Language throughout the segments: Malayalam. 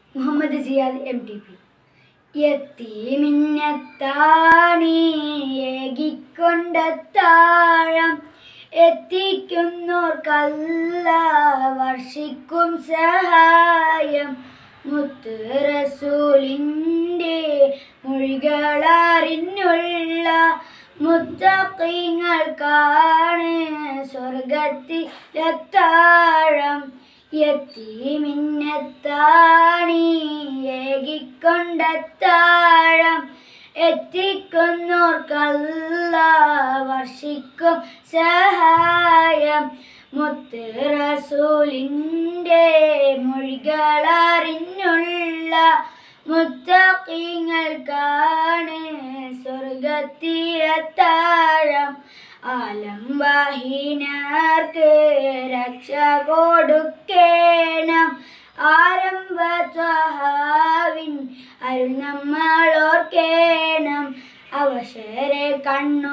Muhammad Jiyad M T P എത്തിമിന്നത്താണിയേകിക്കൊണ്ടത്താഴം എത്തിക്കുന്നോർക്കല്ല വർഷിക്കും സഹായം മുത്ത് റസൂലിൻ്റെ മൊഴികളറിഞ്ഞുള്ള മുത്തക്കിങ്ങൾക്കാണ് സ്വർഗത്തിലെത്താഴം എത്തിമിന്നത്താണിയേകിക്കൊണ്ടത്താഴം എത്തിക്കുന്നോർക്കല്ല വർഷിക്കും സഹായം മുത്ത് റസൂലിൻ്റെ മൊഴികളറിഞ്ഞുള്ള മുത്തക്കിങ്ങൾക്കാണ് സ്വർഗത്തിലെത്താഴം ആലംബഹീനർക്ക് രക്ഷ കൊടുക്കേണം ആരംഭ സ്വഹാവിൻ അരുൾ നമ്മളോർക്കേണം അവശരെ കണ്ണു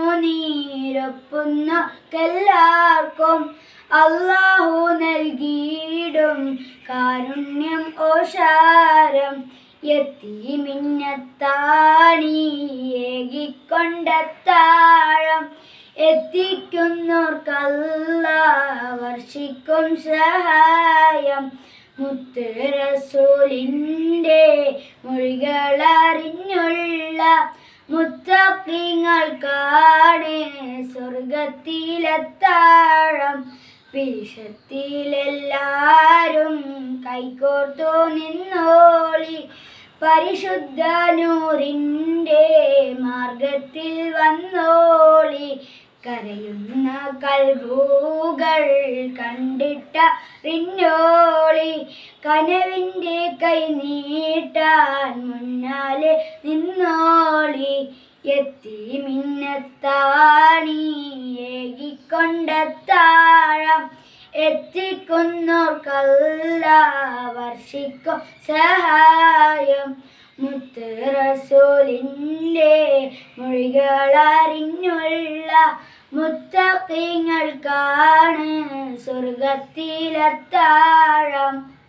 നീരൊപ്പുന്നക്കെല്ലാവർക്കും അള്ളാഹു നൽകിയിടും കാരുണ്യം ഓഷാരം എത്തിമിന്നത്താണിയേകിക്കൊണ്ടത്താഴം എത്തിക്കുന്നോർക്കല്ല വർഷിക്കും സഹായം മുത്ത് റസൂലിൻ്റെ മൊഴികളറിഞ്ഞുള്ള മുത്തക്കിങ്ങൾക്കാണ് സ്വർഗത്തിലെത്താഴം വിഷത്തിലെല്ലാരും കൈകോർത്തു നിന്നോളി പരിശുദ്ധ നൂറിൻ്റെ മാർഗത്തിൽ വന്നോളി കരയുന്ന കൽബൂകൾ കണ്ടിട്ട റിഞ്ഞോളി കനവിൻ്റെ കൈ നീട്ടാൻ മുന്നാലെ നിന്നോളി എത്തി മിന്നത്താണി ഏകിക്കൊണ്ടത്താഴം എത്തിക്കുന്നോർക്കല്ല വർഷിക്കും സഹായം മുത്ത് റസൂലിൻ്റെ മൊഴികളറിഞ്ഞുള്ള മുത്തക്കിങ്ങൾക്കാണ് സ്വർഗത്തിലെത്താഴം